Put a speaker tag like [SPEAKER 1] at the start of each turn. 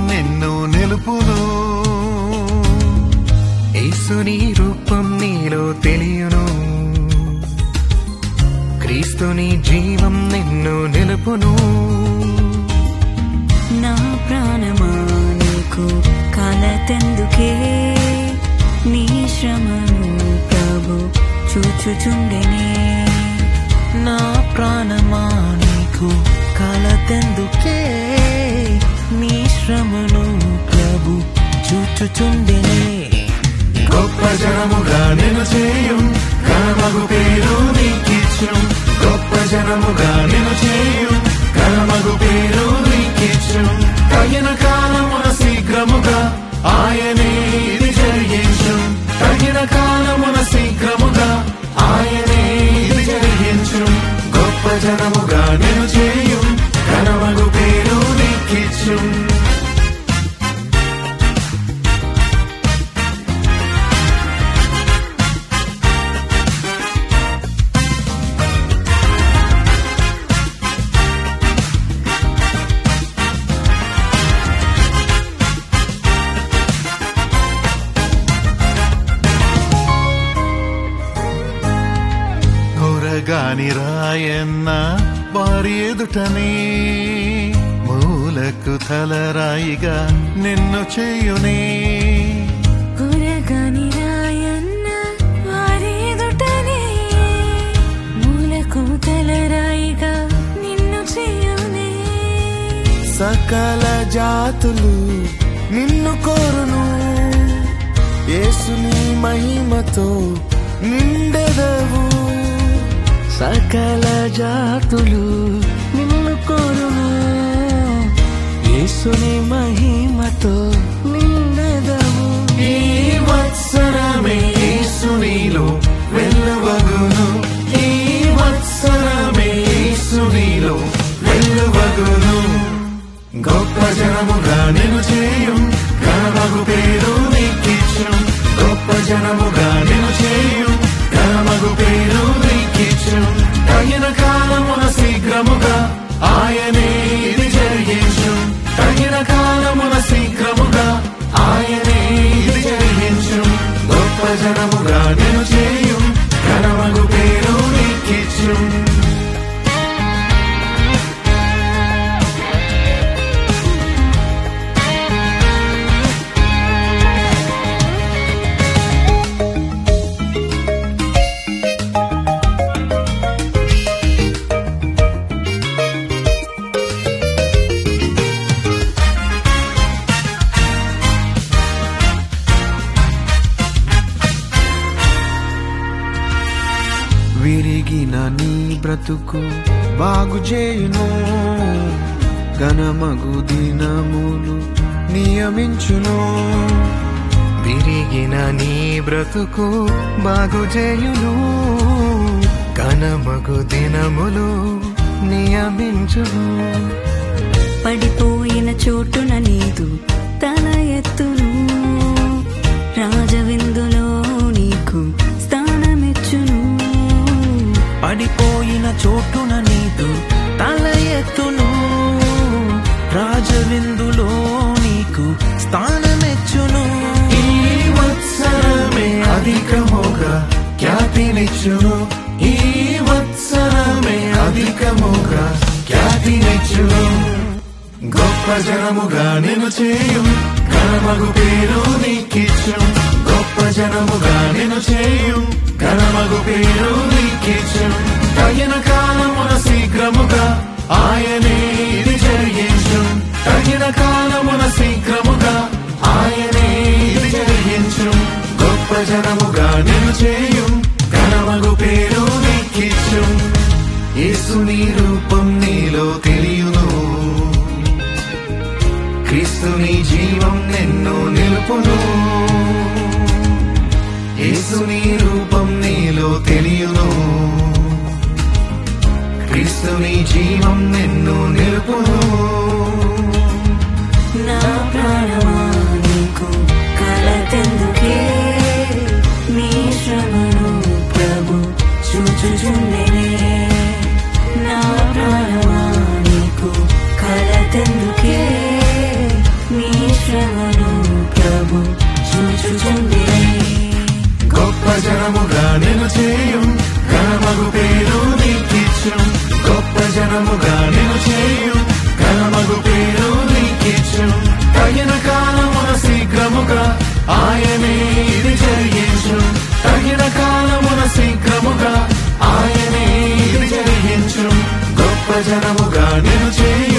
[SPEAKER 1] నిన్ను నిలుపును యేసుని రూపం నీలో తెలియను క్రీస్తుని జీవం నిన్ను నిలుపును
[SPEAKER 2] నా ప్రాణమా నీకు కలతెందుకే నీ శ్రమను ప్రభు చూచుచుండెనే
[SPEAKER 3] నా ప్రాణమా నీకు కలతెందుకే నీ శ్రమను ప్రభు చూచుచుండెనే
[SPEAKER 1] గొప్ప జనముగా నేను చేయం కనమగు పేరు నీకిచ్చు గొప్ప జనముగా నేను చేయం కనమగు పేరు నీకిచ్చు తగిన కాలమున శీఘ్రముగా ఆయనే ఇది జరిగించు తగిన కాలమున శీఘ్రముగా ఆయనే ఇది జరిగించు గొప్ప జనముగా నేను చేయం కనమగు పేరు నీకిచ్చు ಹೊರಗಾನಿ ರಾಯನ್ನ వారి ఎదుటనే మూలకు తలరాయిగా నిన్ను చేయునే
[SPEAKER 2] ఉరగాని రాయన్న వారి ఎదుటనే మూలకు తలరాయిగా నిన్ను చేయునే
[SPEAKER 3] సకల జాతులు నిన్ను కోరును యేసుని మహిమతో నిండెదవు సకల జాతులు నిన్ను కోరును యేసుని మహిమతో నిండెదవు
[SPEAKER 1] ఈ వత్సరమే యేసునిలో వెల్లువగును ఈ వత్సరమే యేసునిలో వెల్లువగును గొప్ప జనముగా నేను చేయం కనమగు పేరు నీకిచ్చు గొప్ప జనముగా నేను చేయం కనమగు పేరు నీకిచ్చు తగిన కాలమున శీఘ్రముగా ఆయనే ఇది జరిగించు తగిన కాలమున శీఘ్రముగా ఆయనే ఇది జరిగించు గొప్ప జనముగా నేను చేయం కనమగు పేరు నీకిచ్చు
[SPEAKER 3] విరిగిన నీ బ్రతుకు బాగు చేయును ఘనమగు దినములు నియమించును
[SPEAKER 1] విరిగిన నీ బ్రతుకు బాగు చేయును కనమగు దినములు నియమించును
[SPEAKER 2] పడిపోయిన చోటున నీదు తల ఎత్తును రాజవిందులో నీకు స్థానమిచ్చును
[SPEAKER 3] పడిపోయిన చోటున నీదు తల ఎత్తును రాజవిందులో నీకు స్థానమెచ్చును
[SPEAKER 1] ఈ వత్సరమే అధికముగా ఖ్యాతినిచ్చును ఈ వత్సరమే అధికముగా ఖ్యాతినిచ్చును గొప్ప జనముగా నేను చేయు కనమగు పేరు నీకిచ్చు గొప్ప జనముగా నేను చేయు కనమగు పేరు నీకిచ్చు తగిన కాలమున శీఘ్రముగా ఆయనే ఇది జరిగించు తగిన కాలమున శీఘ్రముగా ఆయనే ఇది జరిగించు గొప్ప జనముగా నేను చేయు కనమగు పేరు నీకిచ్చు యేసుని రూపం నీలో తెలియను క్రీస్తుని జీవం నిన్ను నిలుపును యేసుని రూపం నీలో తెలియను క్రీస్తుని జీవం నిన్ను నిలుపును
[SPEAKER 2] నా ప్రాణమా నీకు కలతెందుకే నీ శ్రమను ప్రభు చూచుచుండెనే నా ప్రాణమా నీకు కలతెందుకే నీ
[SPEAKER 1] ఆయనే ఇది జరిగించు తగిన కాలమున శీఘ్రముగా ఆయనే ఇది జరిగించు గొప్ప జనముగా నేను చేయి